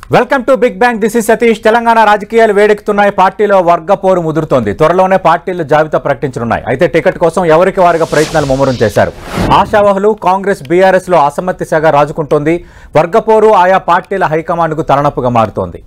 Welcome to big bang this is Satish Telangana రాజకీయాలు వేడెక్కుతున్నాయి పార్టీలో వర్గ పోరు ముదురుతోంది త్వరలోనే పార్టీలు జాబితా ప్రకటించనున్నాయి అయితే టికెట్ కోసం ఎవరికి వారిగా ప్రయత్నాలు ముమ్మరం చేశారు ఆశావహులు కాంగ్రెస్ బీఆర్ఎస్ లో అసమ్మతి సెగ రాజుకుంటోంది వర్గ పోరు ఆయా పార్టీల హైకమాండ్కు తలనొప్పిగా మారుతోంది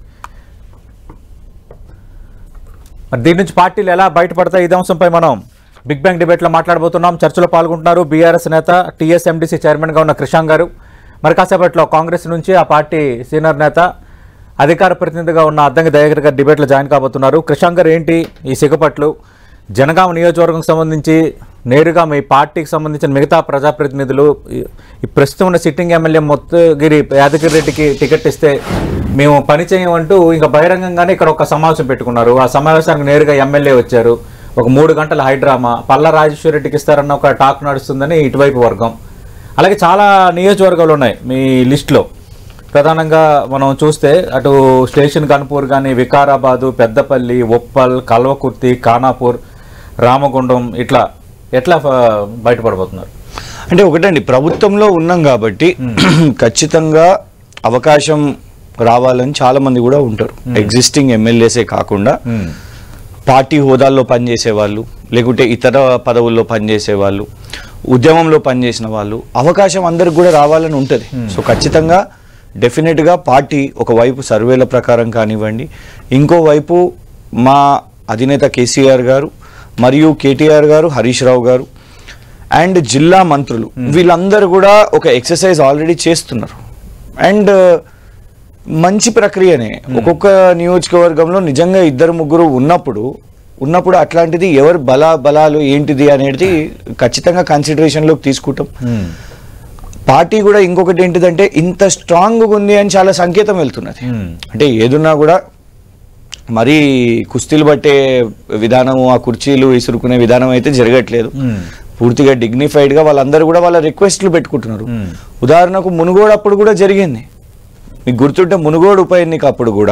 మరి దీని నుంచి పార్టీలు ఎలా బయటపడతాయి ఇదే అంశంపై మనం బిగ్ బ్యాంగ్ డిబేట్లో మాట్లాడబోతున్నాం చర్చలో పాల్గొంటున్నారు బీఆర్ఎస్ నేత టీఎస్ఎండిసి చైర్మన్గా ఉన్న కృషాంగ్ గారు మరి కాసేపట్లో కాంగ్రెస్ నుంచి ఆ పార్టీ సీనియర్ నేత అధికార ప్రతినిధిగా ఉన్న అద్దంకి దయాకర్ గారు డిబేట్లో జాయిన్ కాబోతున్నారు కృషాంగ్ గారు ఏంటి ఈ సిగపట్లు జనగామ నియోజకవర్గం సంబంధించి నేరుగా మీ పార్టీకి సంబంధించిన మిగతా ప్రజాప్రతినిధులు ఈ- ఈ ప్రస్తుతం ఉన్న సిట్టింగ్ ఎమ్మెల్యే మొత్తగిరి యాదగిరి రెడ్డికి టికెట్ ఇస్తే మేము పని చేయమంటూ ఇంకా బహిరంగంగానే ఇక్కడ ఒక సమావేశం పెట్టుకున్నారు ఆ సమావేశానికి నేరుగా ఎమ్మెల్యే వచ్చారు ఒక మూడు గంటల హైడ్రామా పల్ల రాజేశ్వర రెడ్డికి ఇస్తారన్న ఒక టాక్ నడుస్తుందని ఇటువైపు వర్గం అలాగే చాలా నియోజకవర్గాలు ఉన్నాయి మీ లిస్టులో ప్రధానంగా మనం చూస్తే అటు స్టేషన్ కనుపూర్ కానీ వికారాబాదు పెద్దపల్లి ఉప్పల్ కల్వకుర్తి ఖానాపూర్ రామగుండం ఇట్లా ఎట్లా ఫ- బయటపడబోతున్నారు అంటే ఒకటండి ప్రభుత్వంలో ఉన్నాం కాబట్టి ఖచ్చితంగా అవకాశం రావాలని చాలా మంది కూడా ఉంటారు ఎగ్జిస్టింగ్ ఎమ్మెల్యేసే కాకుండా పార్టీ హోదాల్లో పనిచేసే వాళ్ళు లేకుంటే ఇతర పదవుల్లో పనిచేసే వాళ్ళు ఉద్యమంలో పనిచేసిన వాళ్ళు అవకాశం అందరికి కూడా రావాలని ఉంటుంది సో ఖచ్చితంగా డెఫినెట్గా పార్టీ ఒకవైపు సర్వేల ప్రకారం కానివ్వండి ఇంకోవైపు మా అధినేత కేసీఆర్ గారు మరియు కేటీఆర్ గారు హరీష్ రావు గారు అండ్ జిల్లా మంత్రులు వీళ్ళందరూ కూడా ఒక ఎక్సర్సైజ్ ఆల్రెడీ చేస్తున్నారు అండ్ మంచి ప్రక్రియనే ఒక్కొక్క నియోజకవర్గంలో నిజంగా ఇద్దరు ముగ్గురు ఉన్నప్పుడు ఉన్నప్పుడు అట్లాంటిది ఎవరు బల బలాలు ఏంటిది అనేది ఖచ్చితంగా కన్సిడరేషన్లోకి తీసుకుంటాం పార్టీ కూడా ఇంకొకటి ఏంటిదంటే ఇంత స్ట్రాంగ్గా ఉంది అని చాలా సంకేతం వెళ్తున్నది అంటే ఏదున్నా కూడా మరీ కుస్తీలు పట్టే విధానం ఆ కుర్చీలు ఇసురుకునే విధానం అయితే జరగట్లేదు పూర్తిగా dignified గా వాళ్ళందరూ కూడా వాళ్ళ రిక్వెస్ట్లు పెట్టుకుంటున్నారు ఉదాహరణకు మునుగోడు అప్పుడు కూడా జరిగింది మీకు గుర్తుంటే మునుగోడు ఉప ఎన్నిక అప్పుడు కూడా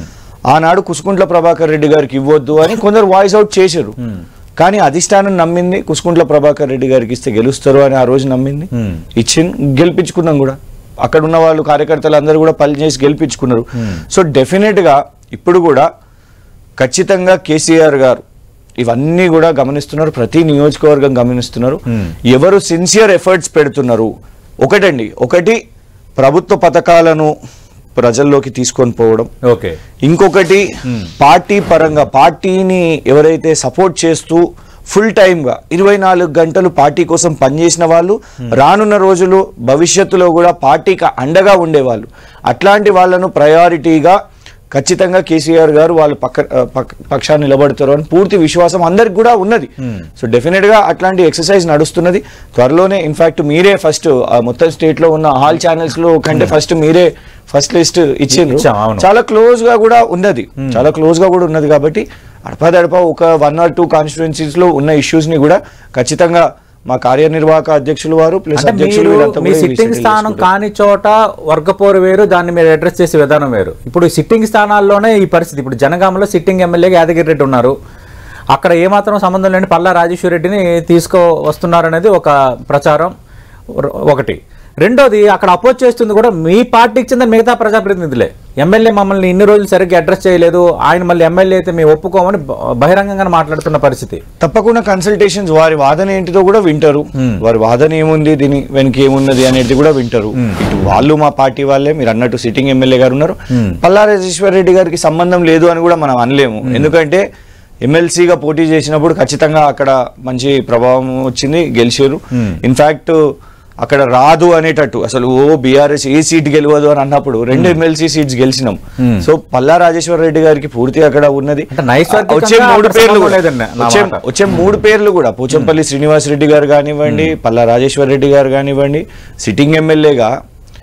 ఆనాడు కుసుకుంట్ల ప్రభాకర్ రెడ్డి గారికి ఇవ్వద్దు అని కొందరు వాయిస్ అవుట్ చేశారు కానీ అధిష్టానం నమ్మింది కుసుకుంట్ల ప్రభాకర్ రెడ్డి గారికి ఇస్తే గెలుస్తారు అని ఆ రోజు నమ్మింది ఇచ్చింది గెలిపించుకున్నాం కూడా అక్కడ ఉన్న వాళ్ళు కార్యకర్తలు అందరూ కూడా పనిచేసి గెలిపించుకున్నారు సో డెఫినెట్ గా ఇప్పుడు కూడా ఖచ్చితంగా కేసీఆర్ గారు ఇవన్నీ కూడా గమనిస్తున్నారు ప్రతి నియోజకవర్గం గమనిస్తున్నారు ఎవరు సిన్సియర్ ఎఫర్ట్స్ పెడుతున్నారు ఒకటండి ఒకటి ప్రభుత్వ పథకాలను ప్రజల్లోకి తీసుకొని పోవడం ఓకే ఇంకొకటి పార్టీ పరంగా పార్టీని ఎవరైతే సపోర్ట్ చేస్తూ ఫుల్ గా ఇరవై నాలుగు గంటలు పార్టీ కోసం పనిచేసిన వాళ్ళు రానున్న రోజులు భవిష్యత్తులో కూడా పార్టీకి అండగా ఉండేవాళ్ళు అట్లాంటి వాళ్ళను ప్రయారిటీగా ఖచ్చితంగా కేసీఆర్ గారు వాళ్ళు పక్క ఆ, పక్క- పక్షాన్ని నిలబడతారు అని పూర్తి విశ్వాసం అందరికి కూడా ఉన్నది సో డెఫినెట్ గా అట్లాంటి ఎక్సర్సైజ్ నడుస్తున్నది త్వరలోనే ఇన్ఫాక్ట్ మీరే ఫస్ట్ మొత్తం స్టేట్ లో ఉన్న ఆల్ ఛానల్స్ లో కంటే ఫస్ట్ మీరే ఫస్ట్ లిస్ట్ ఇచ్చిండ్రు ఇచ్చాం, అవును. చాలా క్లోజ్ గా కూడా ఉన్నది చాలా క్లోజ్ గా కూడా ఉన్నది కాబట్టి అడపదడప ఒక వన్ ఆర్ టూ కాన్స్టిట్యున్సీస్ లో ఉన్న ఇష్యూస్ ని కూడా ఖచ్చితంగా మా కార్యనిర్వాహక అధ్యక్షులు వారు ప్లస్ అంటే అధ్యక్షులు మీరు వీళ్ళంతా మీ కూడా సిట్టింగ్ settle స్థానం చేసుకుంటారు. కాని చోట వర్గపోరు వేరు దాన్ని మీరు అడ్రస్ చేసే విధానం వేరు ఇప్పుడు సిట్టింగ్ స్థానాల్లోనే ఈ పరిస్థితి ఇప్పుడు జనగామలో సిట్టింగ్ ఎమ్మెల్యేగా యాదగిరి రెడ్డి ఉన్నారు అక్కడ ఏమాత్రం సంబంధం లేని పల్లా రాజేశ్వర రెడ్డిని తీసుకో వస్తున్నారనేది ఒక ప్రచారం ఒక- ఒకటి రెండోది అక్కడ అపోజ్ చేస్తుంది కూడా మీ పార్టీకి చెందిన మిగతా ప్రజాప్రతినిధులే ఎమ్మెల్యే మమ్మల్ని ఇన్ని రోజులు సరిగ్గా అడ్రస్ చేయలేదు ఆయన మళ్ళీ ఎమ్మెల్యే అయితే మేము ఒప్పుకోమని బ- బహిరంగంగా మాట్లాడుతున్న పరిస్థితి తప్పకుండా కన్సల్టేషన్స్ వారి వాదన ఏంటిదో కూడా వింటారు వారి వాదన ఏముంది దీని వెనక ఏమున్నది అనేది కూడా వింటారు ఇటు వాళ్ళు మా పార్టీ వాళ్ళే మీరు అన్నట్టు సిట్టింగ్ ఎమ్మెల్యే గారు ఉన్నారు పల్లా రాజేశ్వర రెడ్డి గారికి సంబంధం లేదు అని కూడా మనం అనలేము ఎందుకంటే ఎమ్మెల్సీగా పోటీ చేసినప్పుడు ఖచ్చితంగా అక్కడ మంచి ప్రభావం వచ్చింది గెలిచారు ఇన్ఫాక్ట్ అక్కడ రాదు అనేటట్టు అసలు ఓ బీఆర్ఎస్ ఏ సీట్ గెలవదు అని అన్నప్పుడు రెండు ఎమ్మెల్సీ సీట్స్ గెలిచినాం సో పల్లా రాజేశ్వర రెడ్డి గారికి పూర్తి అక్కడ ఉన్నది అంటే నైసర్గికంగా వచ్చే మూడు అక్కడ పేర్లు సంబంధం కూడా- లేదండి నా వచ్చే- మాట. వచ్చే మూడు పేర్లు కూడా పోచంపల్లి శ్రీనివాస్ రెడ్డి గారు కానివ్వండి పల్లా రాజేశ్వర రెడ్డి గారు కానివ్వండి సిట్టింగ్ ఎమ్మెల్యేగా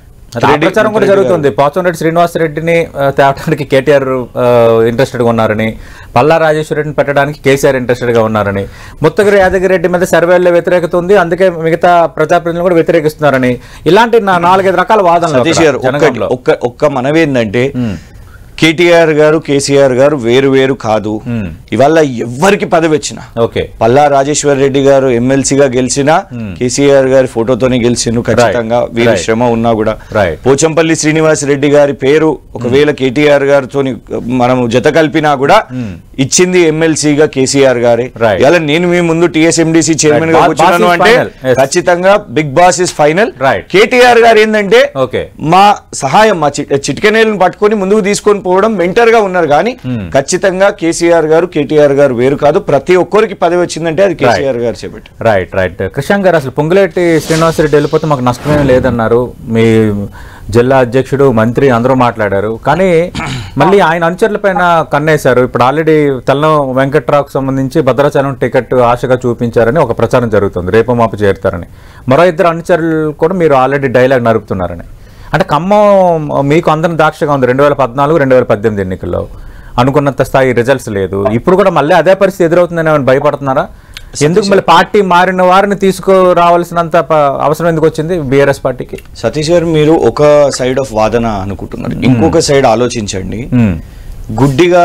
ఆ ప్రచారం కూడా జరుగుతుంది పోచంరెడ్డి శ్రీనివాస్ రెడ్డిని ఆ, తేవడానికి కేటీఆర్ ఇంట్రెస్టెడ్ గా ఉన్నారని పల్లా రాజేశ్వర రెడ్డిని పెట్టడానికి కేసీఆర్ ఇంట్రెస్టెడ్ గా ఉన్నారని ముత్తగిరి యాదగిరి రెడ్డి మీద సర్వేల్లో వ్యతిరేకత ఉంది అందుకే మిగతా ప్రజాప్రతినిధులు కూడా వ్యతిరేకిస్తున్నారని ఇలాంటి నా- నాలుగైదు రకాల వాదనలు సతీష్ అక్కడ గారు ఒక్క- జనగణంలో. ఒక్క ఒక్క మనవి ఏంటంటే కేటీఆర్ గారు కేసీఆర్ గారు వేరు వేరు కాదు Hmm. ఇవాళ ఎవ్వరికి పదవి వచ్చినా ఓకే పల్లా రాజేశ్వర్ రెడ్డి గారు ఎమ్మెల్సీగా గెలిచినా కేసీఆర్ గారి ఫోటోతోనే గెలిచిండు ఖచ్చితంగా Right. వీరి Right. శ్రమ ఉన్నా కూడా Right. పోచంపల్లి శ్రీనివాస్ రెడ్డి గారి పేరు ఒకవేళ కేటీఆర్ గారితో మనం జత కలిపినా కూడా ఇచ్చింది ఎమ్మెల్సీగా కేసీఆర్ గారే Right. ఇలా నేను మీ ముందు టిఎస్ఎండిసి చైర్మన్ గా Boss- boss కూర్చున్నాను is అంటే final. Yes. ఖచ్చితంగా big boss is final Right. KTR garu ఏంటంటే Okay. మా సహాయం మా చిట్- చిటికెనేలను పట్టుకొని ముందుకు తీసుకొని పోవడం మెంటర్ గా ఉన్నారు కానీ ఖచ్చితంగా కేసీఆర్ గారు కేటీఆర్ గారు వేరు కాదు ప్రతి ఒక్కరికి పదవి వచ్చిందంటే అది కేసీఆర్ గారు చేపట్టి రైట్ రైట్ కృష్ణ గారు అసలు పొంగులేటి శ్రీనివాసరెడ్డి వెళ్ళిపోతే మాకు నష్టమేం లేదన్నారు మీ జిల్లా అధ్యక్షుడు మంత్రి అందరూ మాట్లాడారు కానీ మళ్ళీ ఆయన అనుచరుల పైన కన్నేశారు ఇప్పుడు ఆల్రెడీ తెల్లం వెంకట్రావుకు సంబంధించి భద్రాచలం టికెట్ ఆశగా చూపించారని ఒక ప్రచారం జరుగుతుంది రేపు మాపు చేరుతారని మరో ఇద్దరు అనుచరులు కూడా మీరు ఆల్రెడీ డైలాగ్ నరుపుతున్నారని అంటే ఖమ్మం మీకు అందరం దాక్షగా ఉంది రెండు వేల పద్నాలుగు రెండు వేల పద్దెనిమిది ఎన్నికల్లో అనుకున్నంత స్థాయి రిజల్ట్స్ లేదు ఇప్పుడు కూడా మళ్ళీ అదే పరిస్థితి ఎదురవుతుందని ఏమైనా భయపడుతున్నారా ఎందుకు మళ్ళీ పార్టీ మారిన వారిని తీసుకురావాల్సినంత ప- అవసరం ఎందుకు వచ్చింది బీఆర్ఎస్ పార్టీకి సతీష్ గారు మీరు ఒక సైడ్ ఆఫ్ వాదన అనుకుంటున్నారు ఇంకొక సైడ్ ఆలోచించండి మ్మ్. గుడ్డిగా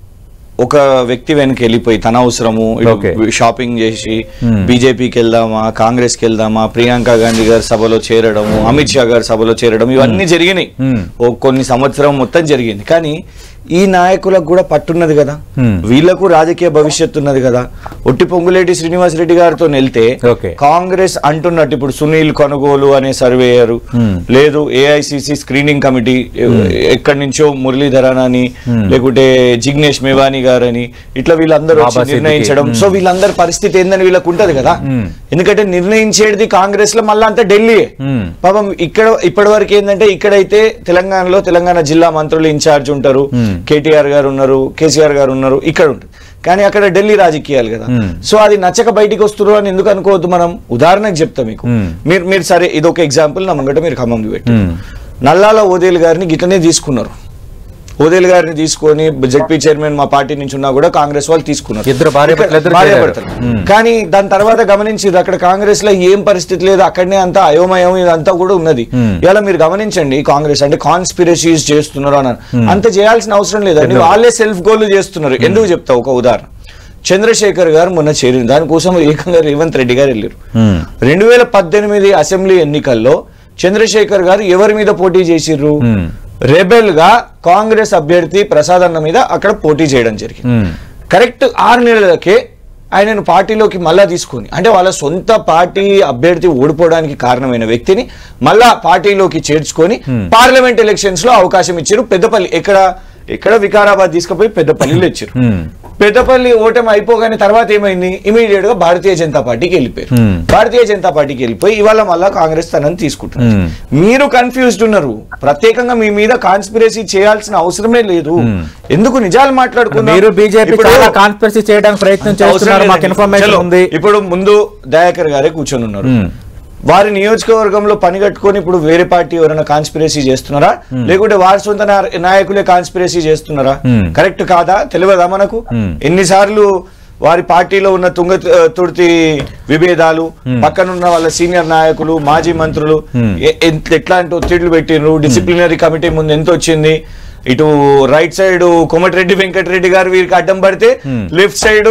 ఒక వ్యక్తి వెనక వెళ్ళిపోయి తన అవసరము ఇటు Okay. షాపింగ్ చేసి Hmm. బీజేపీకి వెళ్దామా కాంగ్రెస్ కి వెళ్దామా ప్రియాంక గాంధీ గారి సభలో చేరడము అమిత్ షా గారి సభలో చేరడం ఇవన్నీ జరిగినాయి Hmm. ఓ కొన్ని సంవత్సరం మొత్తం జరిగింది కానీ ఈ నాయకులకు కూడా పట్టున్నది కదా Hmm. వీళ్ళకు రాజకీయ భవిష్యత్తు ఉన్నది కదా ఒట్టి పొంగులేటి శ్రీనివాస్ రెడ్డి గారితో వెళ్తే Okay. కాంగ్రెస్ అంటున్నట్టు ఇప్పుడు సునీల్ కొనుగోలు అనే సర్వేయర్ Hmm. లేదు ఏఐసిసి స్క్రీనింగ్ కమిటీ ఎక్కడి నుంచో మురళీధరన్ అని లేకుంటే జిగ్నేష్ మేవాని గారని ఇట్లా వీళ్ళందరూ వచ్చి బాబా సిద్దికి. నిర్ణయించడం సో వీళ్ళందరి పరిస్థితి ఏందని వీళ్ళకు ఉంటది కదా Hmm. ఎందుకంటే నిర్ణయించేది కాంగ్రెస్ లో మళ్ళా అంతా ఢిల్లీ Hmm. పాపం ఇక్కడ ఇప్పటి వరకు ఏంటంటే ఇక్కడైతే తెలంగాణలో తెలంగాణ జిల్లా మంత్రులు ఇన్ఛార్జ్ ఉంటారు Hmm. కేటీఆర్ గారు ఉన్నారు కేసీఆర్ గారు ఉన్నారు ఇక్కడ ఉంటుంది కానీ అక్కడ ఢిల్లీ రాజకీయాలు కదా Hmm. సో అది నచ్చక బయటికి వస్తున్నారు అని ఎందుకు అనుకోవద్దు మనం ఉదాహరణకు చెప్తా మీకు Hmm. మీరు మీరు సరే ఇది ఒక ఎగ్జాంపుల్ నా ముంగట మీరు ఖమ్మం పెట్టి మ్మ్. నల్లాల ఓదేల్ గారిని గిట్లనే తీసుకున్నారు ఓదేల్ గారిని తీసుకొని జడ్పీ చైర్మన్ మా పార్టీ నుంచి ఉన్నా కూడా కాంగ్రెస్ వాళ్ళు తీసుకున్నారు ఇద్దరు భార్య ఇక్కడ భర్తలు ఇద్దరు భార్య చేరారు. భర్తలు. మ్మ్. కానీ దాని తర్వాత గమనించింది అక్కడ కాంగ్రెస్ లో ఏం పరిస్థితి లేదు అక్కడనే అంతా అయోమయం ఇదంతా కూడా ఉన్నది మ్మ్. ఇలా మీరు గమనించండి కాంగ్రెస్ అంటే కాన్స్పిరసీస్ చేస్తున్నారు అని అంత చేయాల్సిన అవసరం లేదండి వాళ్ళే సెల్ఫ్ గోల్ చేస్తున్నారు ఎందుకు చెప్తా ఒక ఉదాహరణ చంద్రశేఖర్ గారు మొన్న చేరింది దానికోసం ఏకంగా రేవంత్ రెడ్డి గారు వెళ్ళారు మ్మ్. రెండు వేల పద్దెనిమిది అసెంబ్లీ ఎన్నికల్లో చంద్రశేఖర్ గారు ఎవరి మీద పోటీ చేసిర్రు మ్మ్. రెబెల్ గా కాంగ్రెస్ అభ్యర్థి ప్రసాద్ అన్న మీద అక్కడ పోటీ చేయడం జరిగింది మ్మ్. కరెక్ట్ ఆరు నెలలకే ఆయనను పార్టీలోకి మళ్ళా తీసుకొని అంటే వాళ్ళ సొంత పార్టీ అభ్యర్థి ఓడిపోవడానికి కారణమైన వ్యక్తిని మళ్ళా పార్టీలోకి చేర్చుకొని పార్లమెంట్ ఎలక్షన్స్ లో అవకాశం ఇచ్చారు పెద్దపల్లి ఎక్కడ ఎక్కడ వికారాబాద్ తీసుకుపోయి పెద్దపల్లిలో ఇచ్చారు మ్మ్. పెద్దపల్లి ఓటమి అయిపోగానే తర్వాత ఏమైంది ఇమీడియట్ గా భారతీయ జనతా పార్టీకి వెళ్ళిపోయారు Hmm. భారతీయ జనతా పార్టీకి వెళ్ళిపోయి ఇవాళ మళ్ళా కాంగ్రెస్ తనని తీసుకుంటున్నారు Hmm. మీరు కన్ఫ్యూజ్డ్ ఉన్నారు ప్రత్యేకంగా మీ మీద కాన్స్పిరసీ చేయాల్సిన అవసరమే లేదు ఎందుకు నిజాలు మాట్లాడుకుందాం మీరు బీజేపీ ఇప్పుడు- చాలా కాన్స్పిరసీ చేయడానికి ప్రయత్నం అవసరం చేస్తున్నారు మాకు లేదండి. ఇన్ఫర్మేషన్ చలో, ఉంది ఇప్పుడు ముందు దయాకర్ గారే కూర్చొని ఉన్నారు మ్మ్. వారి నియోజకవర్గంలో పని కట్టుకొని ఇప్పుడు వేరే పార్టీ ఎవరైనా కాన్స్పిరసీ చేస్తున్నారా లేకుంటే వారి సొంత నా- నాయకులే కాన్స్పిరసీ చేస్తున్నారా Hmm. కరెక్ట్ కాదా తెలియదా మనకు Hmm. ఎన్నిసార్లు వారి పార్టీలో ఉన్న తుంగ తుర్తి విభేదాలు పక్కనున్న వాళ్ళ సీనియర్ నాయకులు మాజీ మంత్రులు Hmm. ఎ- ఎంత- ఎట్లాంటి ఒత్తిళ్లు పెట్టిండ్రు డిసిప్లినరీ కమిటీ ముందు ఎంత వచ్చింది ఇటు రైట్ సైడ్ కోమటిరెడ్డి వెంకటరెడ్డి గారు వీరికి అడ్డం పడితే Hmm. లెఫ్ట్ సైడ్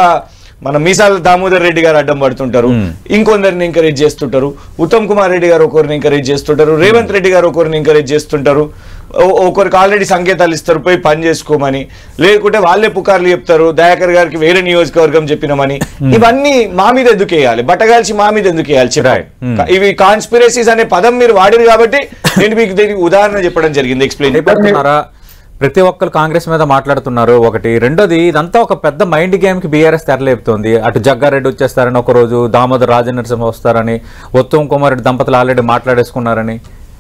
మన మీసాల దామోదర్ రెడ్డి గారు అడ్డం పడుతుంటారు Hmm. ఇంకొందరిని ఎంకరేజ్ చేస్తుంటారు ఉత్తమ్ కుమార్ రెడ్డి గారు ఒకరిని ఎంకరేజ్ చేస్తుంటారు రేవంత్ రెడ్డి గారు ఒకరిని ఎంకరేజ్ చేస్తుంటారు ఓ- ఒకరికి ఆల్రెడీ సంకేతాలు ఇస్తారు పోయి పని చేసుకోమని లేకుంటే వాళ్ళే పుకార్లు చెప్తారు దయాకర్ గారికి వేరే నియోజకవర్గం చెప్పినామని ఇవన్నీ మా మీద ఎందుకు వేయాలి బట్టగాల్చి మా మీద ఎందుకు వేయాలి చెప్పండి. Right. Hmm. ఇవి కాన్స్పిరసీస్ అనే పదం మీరు వాడిరు కాబట్టి నేను మీకు దీనికి ఉదాహరణ చెప్పడం జరిగింది ఎక్స్ప్లెయిన్ భయపడుతున్నారా ప్రతి ఒక్కరు కాంగ్రెస్ మీద మాట్లాడుతున్నారు ఒకటి రెండోది ఇదంతా ఒక పెద్ద మైండ్ గేమ్ కి బీఆర్ఎస్ తెరలేపుతోంది అటు జగ్గారెడ్డి వచ్చేస్తారని ఒక రోజు దామోదర్ రాజనరసింహ వస్తారని ఉత్తమ్ కుమార్ రెడ్డి దంపతులు ఆల్రెడీ మాట్లాడేసుకున్నారని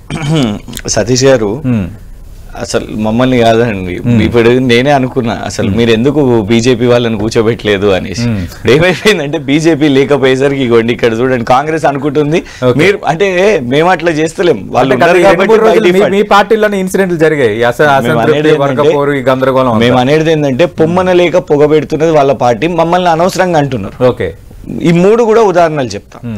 సతీష్ గారు హ్మ్. అసలు మమ్మల్ని కాదండి ఇప్పుడు నేనే అనుకున్నా అసలు మీరు ఎందుకు బీజేపీ వాళ్ళని కూర్చోబెట్టలేదు అనేసి Hmm. ఇప్పుడు ఏమైపోయిందంటే బీజేపీ లేకపోయేసరికి ఇగోండి ఇక్కడ చూడండి కాంగ్రెస్ అనుకుంటుంది Okay. మీరు అంటే మేము అట్లా చేస్తలేం వాళ్ళు అంటే గత ఉన్నారు ఈ రెండు కాబట్టి మూడు by రోజులు మీ- default. మీ పార్టీలోనే ఇన్సిడెంట్లు జరిగాయి ఈ అస- మేము అసంతృప్తి అనేది వర్గపోరు ఈ గందరగోళం అంతా. మేము అనేది ఏంటంటే పొమ్మన లేక పొగబెడుతున్నది వాళ్ళ పార్టీ మమ్మల్ని అనవసరంగా అంటున్నారు ఓకే ఈ మూడు కూడా ఉదాహరణలు చెప్తా Hmm.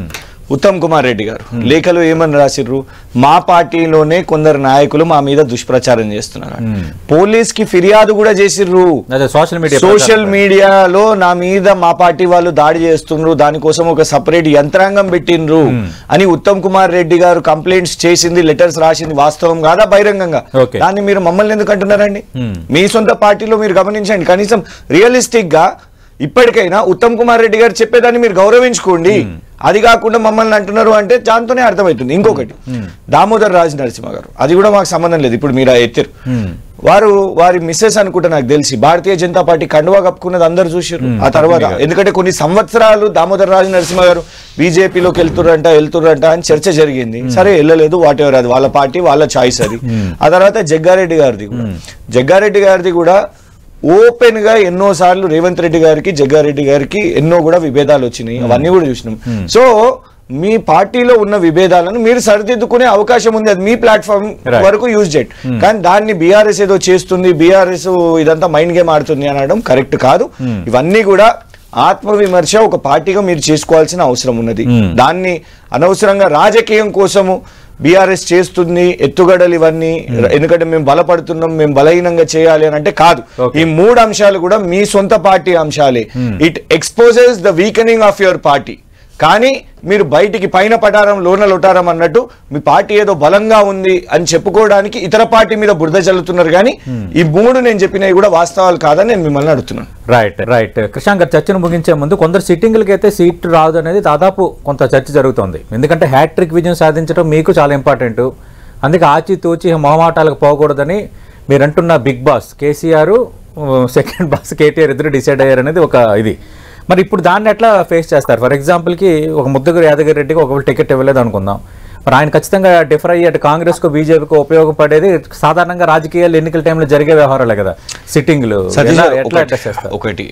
ఉత్తమ్ కుమార్ రెడ్డి గారు లేఖలో ఏమని రాసిర్రు మా పార్టీలోనే కొందరు నాయకులు మా మీద దుష్ప్రచారం చేస్తున్నారు పోలీస్ కి ఫిర్యాదు కూడా చేసిర్రు అదే సోషల్ మీడియా సోషల్ మీడియాలో నా మీద మా పార్టీ వాళ్ళు దాడి చేస్తుండ్రు దానికోసం ఒక సపరేట్ యంత్రాంగం పెట్టిండ్రు అని ఉత్తమ్ కుమార్ రెడ్డి గారు కంప్లైంట్స్ చేసింది లెటర్స్ రాసింది వాస్తవం కాదా బహిరంగంగా Okay. దాన్ని మీరు మమ్మల్ని ఎందుకు అంటున్నారండి Hmm. మీ సొంత పార్టీలో మీరు గమనించండి కనీసం రియలిస్టిక్ గా ఇప్పటికైనా ఉత్తమ్ కుమార్ రెడ్డి గారు చెప్పేదాన్ని మీరు గౌరవించుకోండి అది కాకుండా మమ్మల్ని అంటున్నారు అంటే దాంతోనే అర్థమవుతుంది ఇంకొకటి దామోదర్ రాజ్ నరసింహ గారు అది కూడా మాకు సంబంధం లేదు ఇప్పుడు మీరు ఆ ఎత్తారు వారు వారి మిస్సెస్ అనుకుంటే నాకు తెలిసి భారతీయ జనతా పార్టీ కండువా కప్పుకున్నది అందరు చూసారు ఆ తర్వాత ఎందుకంటే కొన్ని సంవత్సరాలు దామోదర్ రాజు నరసింహ గారు బీజేపీలోకి వెళ్తుర్రంట వెళ్తుర్రంట అని చర్చ జరిగింది సరే వెళ్ళలేదు వాట్ ఎవర్ అది వాళ్ళ పార్టీ వాళ్ళ చాయిస్ అది ఆ తర్వాత జగ్గారెడ్డి గారిది కూడా జగ్గారెడ్డి గారిది కూడా ఓపెన్ గా ఎన్నో సార్లు రేవంత్ రెడ్డి గారికి జగ్గారెడ్డి గారికి ఎన్నో కూడా విభేదాలు వచ్చినాయి అవన్నీ కూడా చూసినాం సో మీ పార్టీలో ఉన్న విభేదాలను మీరు సరిదిద్దుకునే అవకాశం ఉంది అది మీ ప్లాట్ఫామ్ Right. వరకు యూజ్ చేయండి కానీ దాన్ని బీఆర్ఎస్ ఏదో చేస్తుంది బీఆర్ఎస్ ఇదంతా మైండ్ గేమ్ ఆడుతుంది అనడం కరెక్ట్ కాదు ఇవన్నీ కూడా ఆత్మవిమర్శ ఒక పార్టీగా మీరు చేసుకోవాల్సిన అవసరం ఉన్నది దాన్ని అనవసరంగా రాజకీయం కోసము బీఆర్ఎస్ చేస్తుంది ఎత్తుగడలు ఇవన్నీ ఎందుకంటే మేము బలపడుతున్నాం మేము బలహీనంగా చేయాలి అని అంటే కాదు Okay. ఈ మూడు అంశాలు కూడా మీ సొంత పార్టీ అంశాలే it exposes the weakening of your party కానీ మీరు బయటికి పైన పటారం లోన లొటారం అన్నట్టు మీ పార్టీ ఏదో బలంగా ఉంది అని చెప్పుకోవడానికి ఇతర పార్టీ మీద బురద చల్లుతున్నారు కానీ ఈ మూడు నేను చెప్పినవి కూడా వాస్తవాలు కాదని నేను మిమ్మల్ని అడుగుతున్నాను రైట్ రైట్ కృషాంక్ గారు చర్చను ముగించే ముందు కొందరు సిట్టింగ్లకి అయితే సీట్ రాదు అనేది దాదాపు కొంత చర్చ జరుగుతోంది ఎందుకంటే హ్యాట్రిక్ విజయం సాధించడం మీకు చాలా ఇంపార్టెంట్ అందుకే ఆచితూచి మొహమాటాలకు పోకూడదని మీరు అంటున్న big boss KCR second boss KTR ఇద్దరు డిసైడ్ అయ్యారు అనేది ఒక ఇది మరి ఇప్పుడు దాన్ని ఎట్లా ఫేస్ చేస్తారు ఫర్ ఎగ్జాంపుల్కి ఒక ముద్దుగురు యాదగిరి రెడ్డికి ఒకవేళ టికెట్ ఇవ్వలేదు అనుకుందాం మరి ఆయన ఖచ్చితంగా డిఫర్ అయ్యి అటు కాంగ్రెస్కు బీజేపీకి ఉపయోగపడేది సాధారణంగా రాజకీయాలు ఎన్నికల టైంలో జరిగే వ్యవహారాలే కదా సిట్టింగ్లు సతీష్ ఎలా- గారు, ఎట్లా ఒకటి- అడ్రస్ చేస్తారు ఒకటి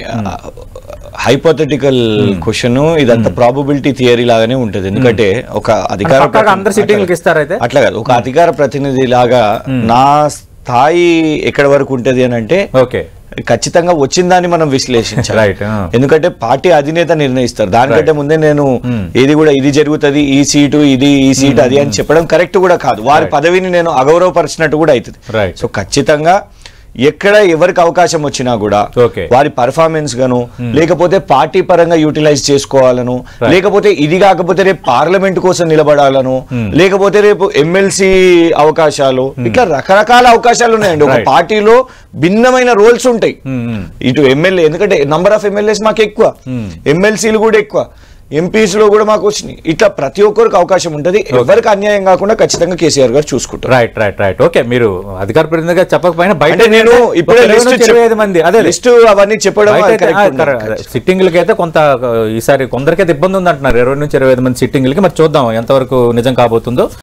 హైపోథెటికల్ క్వశ్చన్ ఇదంతా ప్రాబబిలిటీ థియరీ లాగానే ఉంటది ఎందుకంటే ఒక అధికార పక్కాగా ప్రతినిధి- అందరు సిట్టింగ్లకు ఇస్తారా అయితే? అట్లా కాదు ఒక అధికార ప్రతినిధి లాగా నా స్థాయి ఎక్కడి వరకు ఉంటది అని అంటే ఓకే ఖచ్చితంగా వచ్చిన దాన్ని మనం విశ్లేషించాలి Right, ఆ. ఎందుకంటే పార్టీ అధినేత నిర్ణయిస్తారు దానికంటే ముందే నేను ఏది కూడా ఇది జరుగుతుంది ఈ సీటు ఇది ఈ సీటు అది అని చెప్పడం కరెక్ట్ కూడా కాదు వారి పదవిని నేను అగౌరవపరిచినట్టు కూడా అవుతుంది Right. సో ఖచ్చితంగా ఎక్కడ ఎవరికి అవకాశం వచ్చినా కూడా Okay. వారి పర్ఫార్మెన్స్ గాను లేకపోతే పార్టీ పరంగా యూటిలైజ్ చేసుకోవాలను లేకపోతే ఇది కాకపోతే రేపు పార్లమెంట్ కోసం నిలబడాలను లేకపోతే రేపు ఎమ్మెల్సీ అవకాశాలు ఇట్లా రకరకాల అవకాశాలు ఉన్నాయండి ఒక Right. పార్టీలో భిన్నమైన రోల్స్ ఉంటాయి ఇటు ఎమ్మెల్యే ఎందుకంటే నంబర్ ఆఫ్ ఎమ్మెల్యేస్ మాకు ఎక్కువ ఎమ్మెల్సీలు కూడా ఎక్కువ ఎంపీస్ లో కూడా మాకు వచ్చినాయి ఇట్లా ప్రతి ఒక్కరికి అవకాశం ఉంటది ఎవరికి అన్యాయం కాకుండా ఖచ్చితంగా కేసీఆర్ గారు చూసుకుంటారు రైట్ రైట్ రైట్ ఓకే మీరు అధికార ప్రతినిధిగా చెప్పకపోయినా బయట అంటే నేను ఇప్పుడే ఒక ఇరవై లిస్ట్ నుంచి ఇరవై ఐదు మంది అదే లిస్ట్ అవన్నీ చెప్పడం బయట అది అయితే- correct ఆ, ఉండదు. correct. సిట్టింగ్లకి అయితే కొంత ఈసారి కొందరికైతే ఇబ్బంది ఉంది అంటున్నారు ఇరవై నుంచి ఇరవై ఐదు మంది సిట్టింగ్లకి మరి చూద్దాం ఎంతవరకు నిజం కాబోతుందో